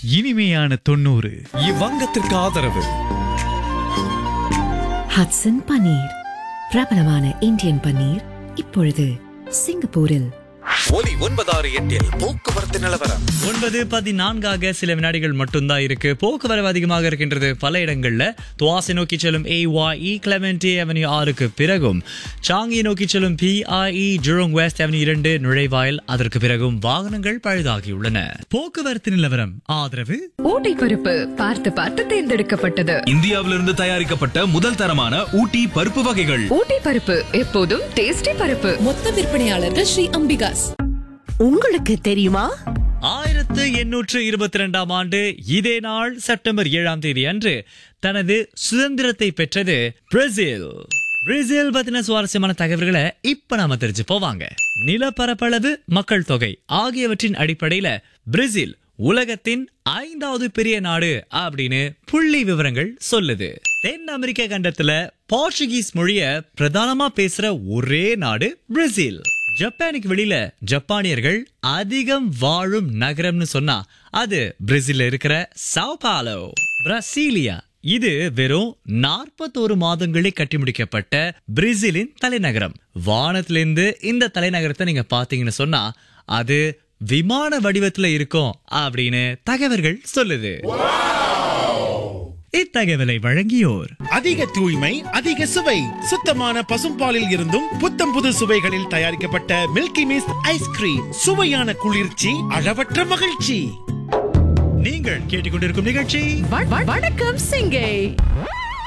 இனிமையான தொண்ணூறு இவ்வங்கத்திற்கு ஆதரவு ஹட்சன் பன்னீர் பிரபலமான இந்தியன் பன்னீர் இப்பொழுது சிங்கப்பூரில் ஒலி ஒன்பதாறு எட்டில் போக்குவரத்து நிலவரம் ஒன்பது பதினான்காக சில வினாடிகள் மட்டும்தான் இருக்கு போக்குவரவு அதிகமாக இருக்கின்றது பல இடங்கள்ல துவாசை நோக்கி செல்லும் ஏ இ கிளமெண்டி அவென்யூ ஆறுக்கு பிறகும் சாங்கி நோக்கி செல்லும் பிஐஇ ஜுரோங் வெஸ்ட் அவென்யூ இரண்டு நுழைவாயில் அதற்கு பிறகும் வாகனங்கள் பழுதாகியுள்ளன போக்குவரத்து நிலவரம் ஆதரவு ஊட்டி பருப்பு பார்த்து பார்த்து தேர்ந்தெடுக்கப்பட்டது இந்தியாவிலிருந்து தயாரிக்கப்பட்ட முதல் தரமான ஊட்டி பருப்பு வகைகள் ஊட்டி பருப்பு எப்போதும் டேஸ்டி பருப்பு மொத்த விற்பனையாளர்கள் ஸ்ரீ அம்பிகாஸ் உங்களுக்கு தெரியுமா ஆயிரத்து எண்ணூற்று இருபத்தி ரெண்டாம் ஆண்டு இதே நாள் செப்டம்பர் ஏழாம் தேதி அன்று தனது சுதந்திரத்தை பெற்றது பிரேசில் பிரேசில் பத்தின சுவாரஸ்யமான தகவல்களை இப்ப நாம தெரிஞ்சு போவாங்க நிலப்பரப்பளவு மக்கள் தொகை ஆகியவற்றின் அடிப்படையில பிரேசில் உலகத்தின் ஐந்தாவது பெரிய நாடு அப்படின்னு புள்ளி விவரங்கள் சொல்லுது தென் அமெரிக்க கண்டத்துல போர்ச்சுகீஸ் மொழிய பிரதானமா பேசுற ஒரே நாடு பிரேசில் ஜப்பானுக்கு வெளியில ஜப்பானியர்கள் அதிகம் வாழும் நகரம்னு சொன்னா அது பிரேசில்ல இருக்கிற சாவ் பாலோ பிரசீலியா இது வெறும் நாற்பத்தோரு மாதங்களில் கட்டி முடிக்கப்பட்ட பிரேசிலின் தலைநகரம் வானத்திலிருந்து இந்த தலைநகரத்தை நீங்க பாத்தீங்கன்னு சொன்னா அது விமான வடிவத்துல இருக்கும் அப்படின்னு தகவல்கள் சொல்லுது இத்தகவலை வழங்கியோர் அதிக தூய்மை அதிக சுவை சுத்தமான பசும்பாலில் இருந்தும் புத்தம் புது சுவைகளில் தயாரிக்கப்பட்ட மில்கி மிஸ்ட் ஐஸ்கிரீம் சுவையான குளிர்ச்சி அளவற்ற மகிழ்ச்சி நீங்கள் கேட்டுக்கொண்டிருக்கும் நிகழ்ச்சி வணக்கம் சிங்கை